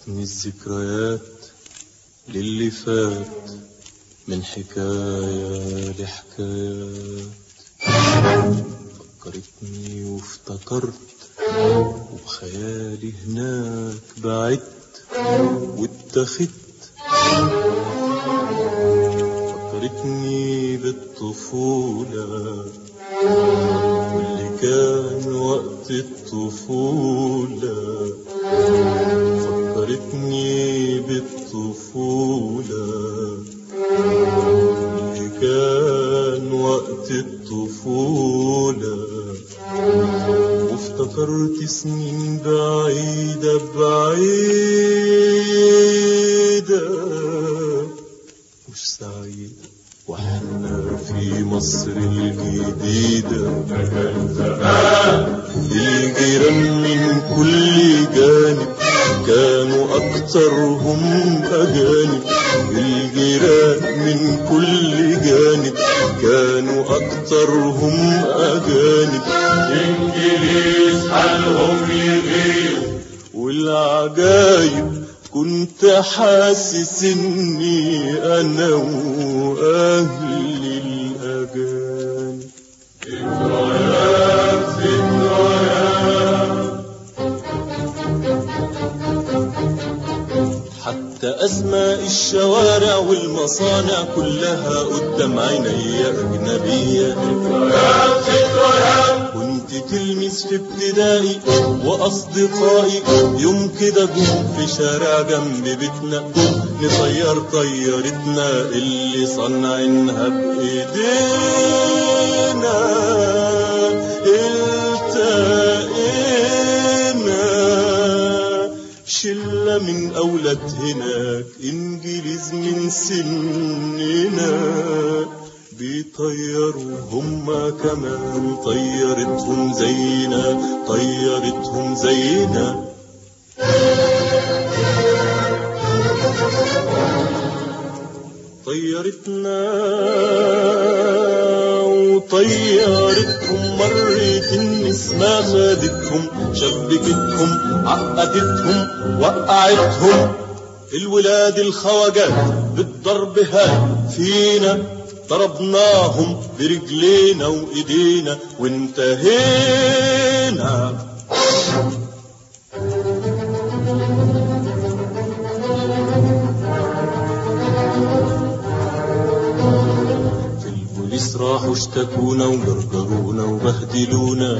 فكرتني الذكريات للي فات من حكاية لحكايات فكرتني وافتكرت وبخيالي هناك بعدت واتخذت فكرتني بالطفولة واللي كان وقت الطفولة فكرتني بالطفولة اللي كان وقت الطفولة وافتكرت سنين بعيدة بعيدة مش سعيدة واحنا في مصر الجديدة الجيران من كل جانب كانوا أكترهم أجانب الجيران من كل جانب كانوا أكترهم أجانب إنجليز حالهم يغيظ والعجايب كنت حاسس اني انا واهلي الاجانب ذكريات ذكريات حتى اسماء الشوارع والمصانع كلها قدام عيني اجنبيه ذكريات ذكريات كنت تلميذ في ابتدائي واصدقائي يوم كده جم في شارع جنب بيتنا نطير طيارتنا اللي صنعنها بايدينا التقينا شلة من أولاد هناك إنجليز من سننا بيطيروا هما كمان طيرتهم زينا طيرتهم زينا طيرتنا وطيرتهم مرت النسمة خدتهم شبكتهم عقدتهم وقعتهم الولاد الخواجات بالضرب هاد فينا ضربناهم برجلينا وايدينا وانتهينا في البوليس راحوا اشتكونا وجرجرونا وبهدلونا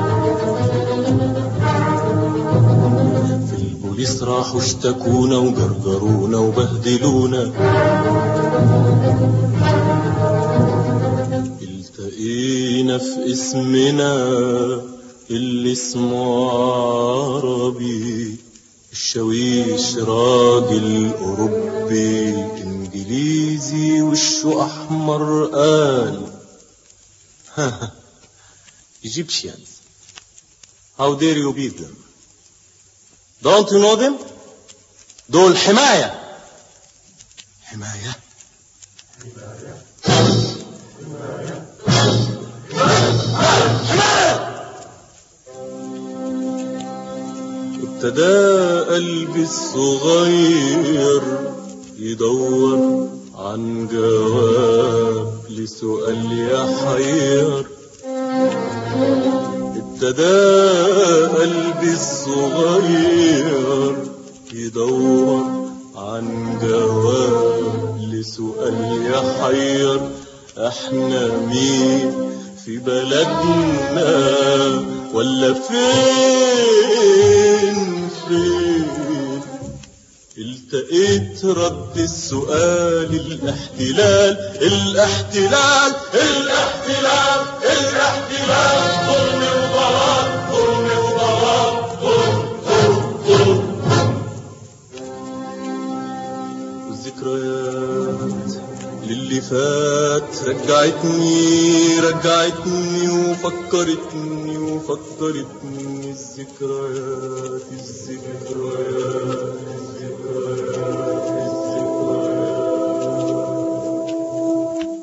في البوليس راحوا اشتكونا وجرجرونا وبهدلونا التقينا في اسمنا اللي اسمه عربي الشويش راجل أوروبي إنجليزي وشه أحمر قال Egyptians How dare you beat them Don't you know them دول حماية حماية ابتدى قلبي الصغير يدور عن جواب لسؤال يحير ابتدى قلبي الصغير يدور عن جواب لسؤال يحير احنا مين في بلدنا ولا فين فين التقيت رد السؤال الاحتلال الاحتلال الاحتلال الاحتلال ظلم وضلال ظلم وضلال ظلم ظلم ظلم والذكريات للي فات رجعتني رجعتني وفكرتني وفكرتني الذكريات الذكريات الذكريات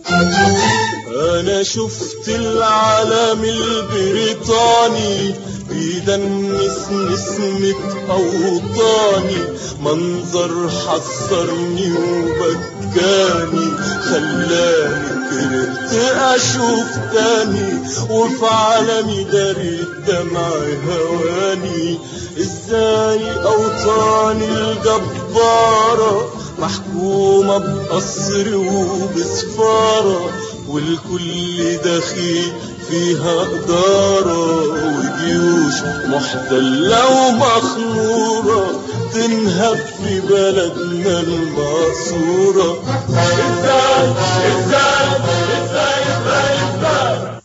الذكريات أنا شفت العلم البريطاني في دنس نسمة أوطاني منظر حصرني وبكاني خلاني كرهت أشوف تاني وفي عالمي داري الدمع هواني ازاي أوطاني الجبارة محكومة بقصر وبسفارة والكل دخيل فيها إدارة وجيوش محتلة ومخمورة تنهب في بلدنا المقصورة ازاي ازاي ازاي ازاي ازاي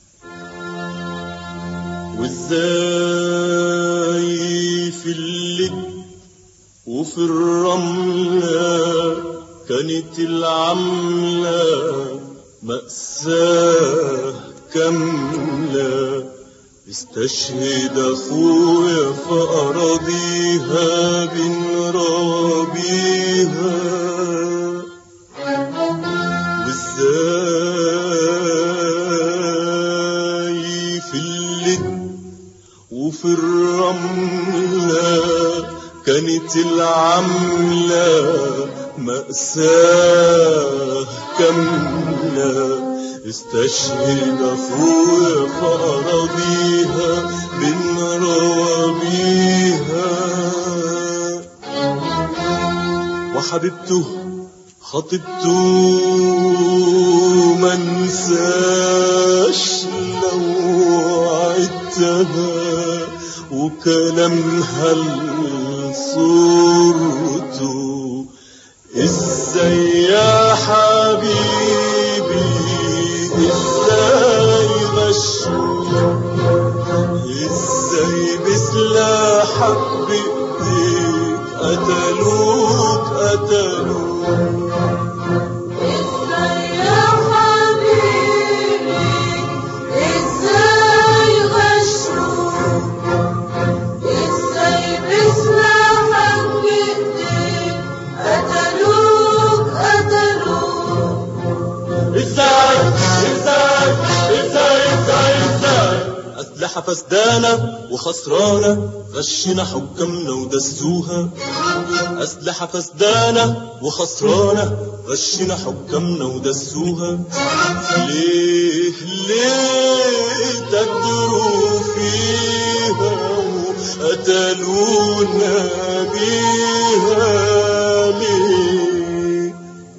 وازاي في اللد وفي الرملة كانت العملة مأساة كاملة استشهد أخويا في أراضيها بنرابيها وازاي في اللد وفي الرملة كانت العملة مأساة كاملة استشهد أخويا في أراضيها بنرابيها وحبيبته خطيبته منساش لو عدتها وكلامها لصورته ازاي يا حبيبي ازاي مشهور ازاي بسلاحك بايديك قتلوك قتلوك ازاي يا حبيبي ازاي غشوك ازاي بسلاحك بايديك قتلوك قتلوك ازاي ازاي ازاي ازاي ازاي أسلحة فسدانة وخسرانة غشنا حكامنا ودسوها أسلحة فسدانة وخسرانة غشنا حكامنا ودسوها ليه ليه تجروا فيها قتلونا بيها ليه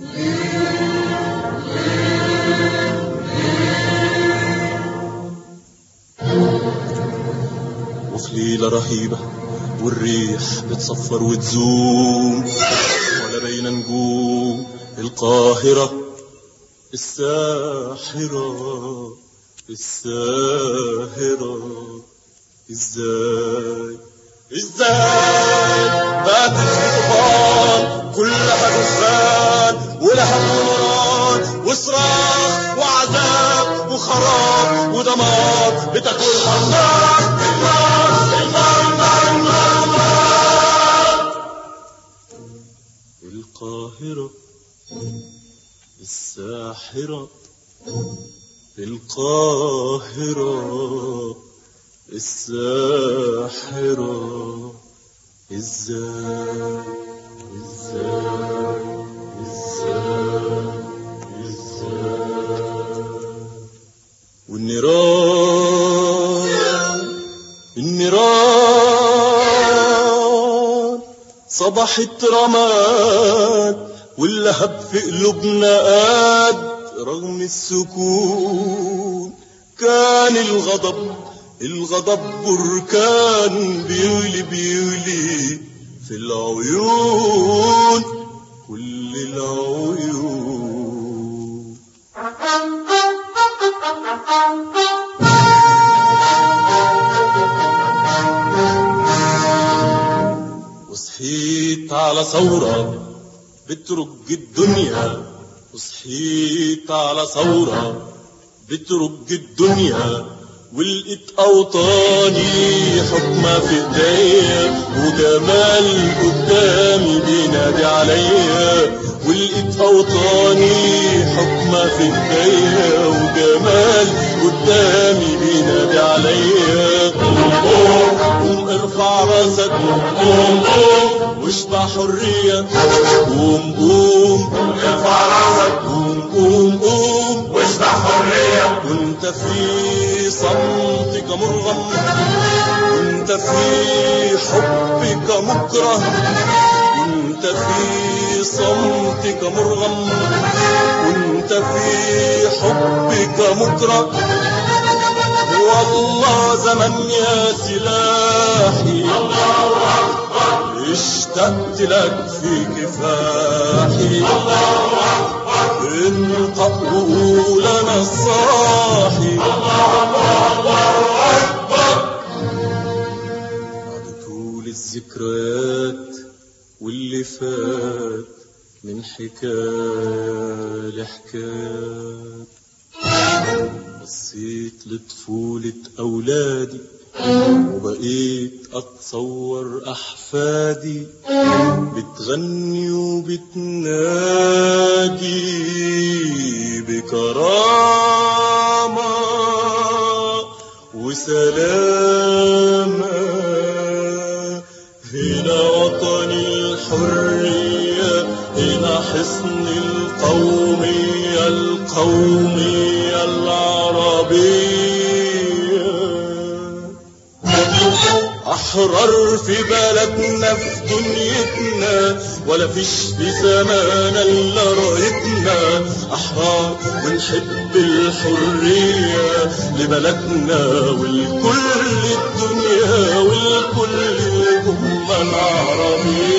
وفي ليلة رهيبة والريح بتصفر وتزوم ولا بين نجوم القاهرة الساحرة الساهرة ازاي ازاي بات الطوفان كلها دخان ولها نار وصراخ وعذاب وخراب ودمار بتاكلها النار النار النار النار النار النار القاهرة الساحرة القاهرة الساحرة ازاي ازاي ازاي ازاي والنيران النيران صبحت رماد واللهب في قلوبنا قاد رغم السكون كان الغضب الغضب بركان بيولي بيولي في العيون كل العيون وصحيت على ثورة بترج الدنيا وصحيت على ثورة بترج الدنيا ولقيت أوطاني حكمة في ايديا وجمال قدامي بينادي عليا ولقيت أوطاني حكمة في ايديا وجمال قدامي بينادي عليا واشبع حرية قوم قوم ارفع راسك قوم قوم قوم واشبع حرية كنت في صمتك مرغم كنت في حبك مكره كنت في صمتك مرغم كنت في حبك مكره والله زمن يا سلاحي اشتقت لك في كفاحي انطق وقول انا الصاحي بعد طول الذكريات واللي فات من حكاية لحكايات بصيت لطفولة أولادي وبقيت أتصور أحفادي بتغني وبتنادي بكرامة وسلامة هنا وطن الحرية هنا حصن القومية القومية العربية أحرر في بلدنا في دنيتنا ولا فيش في زمانا إلا رايتنا أحرار ونحب الحرية لبلدنا ولكل الدنيا ولكل الأمة العربية